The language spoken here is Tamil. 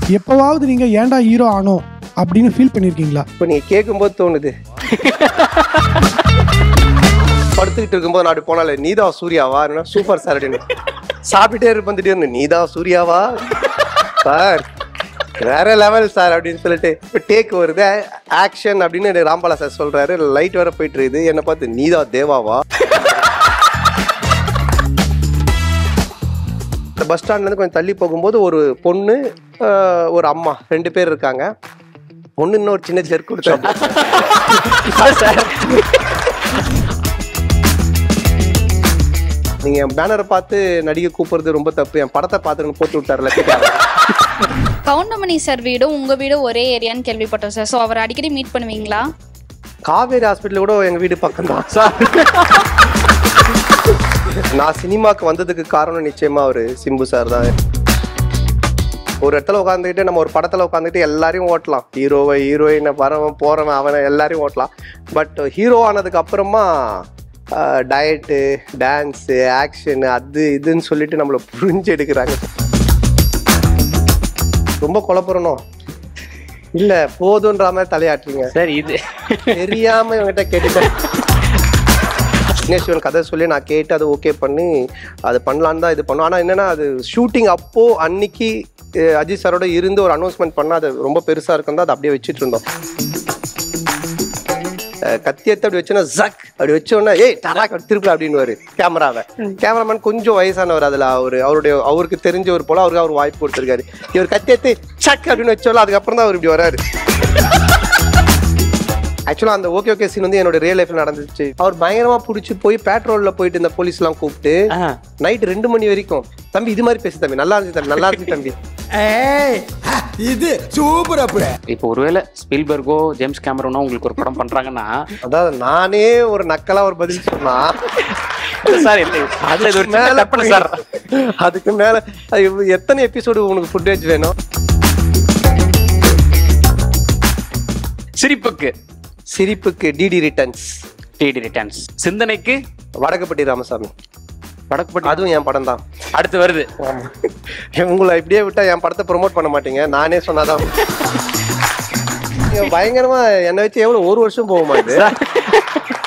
எப்போவாவது நீங்கள் ஏன்டா ஹீரோ ஆனோம் அப்படின்னு ஃபீல் பண்ணியிருக்கீங்களா இப்போ நீங்க கேட்கும்போது தோணுது படுத்துக்கிட்டு இருக்கும்போது நான் அப்படி போனாலே நீதா சூர்யாவா சூப்பர் சார் அப்படின்னு சாப்பிட்டுட்டே இருப்பேன் திடீர்னு நீதா சூர்யாவா சார் வேற லெவல் சார் அப்படின்னு சொல்லிட்டு இப்போ டேக் வருது ஆக்ஷன் அப்படின்னு ராம்பாலா சார் சொல்றாரு லைட் வேற போயிட்டு இருக்குது என்னை பார்த்து நீதா தேவாவா இந்த பஸ் ஸ்டாண்ட்லேருந்து கொஞ்சம் தள்ளி போகும்போது ஒரு பொண்ணு ஆஹ், ஒரு அம்மா ரெண்டு பேர் இருக்காங்க பொண்ணு இன்னும் ஒரு சின்ன ஜெர்க் கொடுத்தாங்க நீங்க என் பேனரை பார்த்து நடிகை கூப்பிடுறது ரொம்ப தப்பு என் படத்தை பார்த்துன்னு போட்டு விட்டாருல கவுண்டமணி சார் வீடும் உங்க வீடும் ஒரே ஏரியான்னு கேள்விப்பட்டோம் சார் ஸோ அவர் அடிக்கடி மீட் பண்ணுவீங்களா காவேரி ஹாஸ்பிட்டல் கூட எங்க வீடு பக்கம் தான் நான் சினிமாக்கு வந்ததுக்கு காரணம் நிச்சயமா அவரு சிம்பு சார் தான் ஒரு இடத்துல உட்காந்துக்கிட்டு நம்ம ஒரு படத்துல உட்காந்துக்கிட்டு எல்லாரையும் ஓட்டலாம் ஹீரோவை ஹீரோயினை வரவன் போறவன் அவனை எல்லாரையும் ஓட்டலாம் பட் ஹீரோ ஆனதுக்கு அப்புறமா டயட்டு டான்ஸு ஆக்ஷன் அது இதுன்னு சொல்லிட்டு நம்மளை புரிஞ்சு எடுக்கிறாங்க ரொம்ப குழப்பறணும் இல்ல போதுன்ற மாதிரி தலையாட்டுறீங்க சார் இது தெரியாம இவங்கிட்ட கேட்டுட்டேன் விக்னேஷ் சிவன் கதை சொல்லி நான் கேட்டு அதை ஓகே பண்ணி அது பண்ணலான்னு தான் இது பண்ணோம் ஆனால் என்னன்னா அது ஷூட்டிங் அப்போ அன்னைக்கு அஹ், அஜித் சாரோட இருந்து ஒரு அனௌன்ஸ்மெண்ட் பண்ணால் அது ரொம்ப பெருசா இருக்கும் தான் அதை அப்படியே வச்சுட்டு இருந்தோம் அஹ், கத்தி எடுத்து அப்படி வச்சோன்னா ஜக் அப்படி வச்சோன்னா ஏய் டராக் திருப்பல அப்படின்னு கேமராவை கேமராமேன் கொஞ்சம் வயசானவர் அதுல அவரு அவருடைய அவருக்கு தெரிஞ்சவர் போல அவருக்கு அவர் வாய்ப்பு கொடுத்துருக்காரு இவர் கத்தி எடுத்து சக் அப்படின்னு வச்சோம்ல அதுக்கப்புறம் தான் அவர் இப்படி வராரு ஆக்சுவலாக அந்த ஓகே ஓகே சீன் வந்து என்னோட ரியல் லைஃப்ல நடந்துச்சு அவர் பயங்கரமா பிடிச்சி போய் பேட்ரோல்ல போயிட்டு இந்த போலீஸ்லாம் கூப்பிட்டு ஆ. நைட் ரெண்டு மணி வரைக்கும் தம்பி இது மாதிரி பேசு தம்பி நல்லா இருந்துச்சு தம்பி நல்லா இருந்துச்சு தம்பி ஏய் இது சூப்பர் அப்படி இப்போ ஒருவேளை ஸ்பீல்பர்கோ ஜேம்ஸ் கேமரோனோ உங்களுக்கு ஒரு படம் பண்றாங்கன்னா அதாவது நானே ஒரு நக்கலா ஒரு பதில் சொன்னா சார் இல்லை அதுல இது ஒரு சின்ன மேல கற்பனை சார் அதுக்கு மேல அது எத்தனை எபிசோடு உனக்கு ஃபுட்டேஜ் வேணும் சிரிப்புக்கு சிரிப்புக்கு டிடி ரிட்டர்ன்ஸ் டிடி ரிட்டர்ன்ஸ் சிந்தனைக்கு வடக்குப்பட்டி ராமசாமி வடக்குப்பட்டி அதுவும் என் படம் தான் அடுத்து வருது உங்களை இப்படியே விட்டா என் படத்தை ப்ரோமோட் பண்ண மாட்டீங்க நானே சொன்னாதான் நீங்க பயங்கரமா என்னை வச்சு எவ்வளவு ஒரு வருஷம் போகுமா இது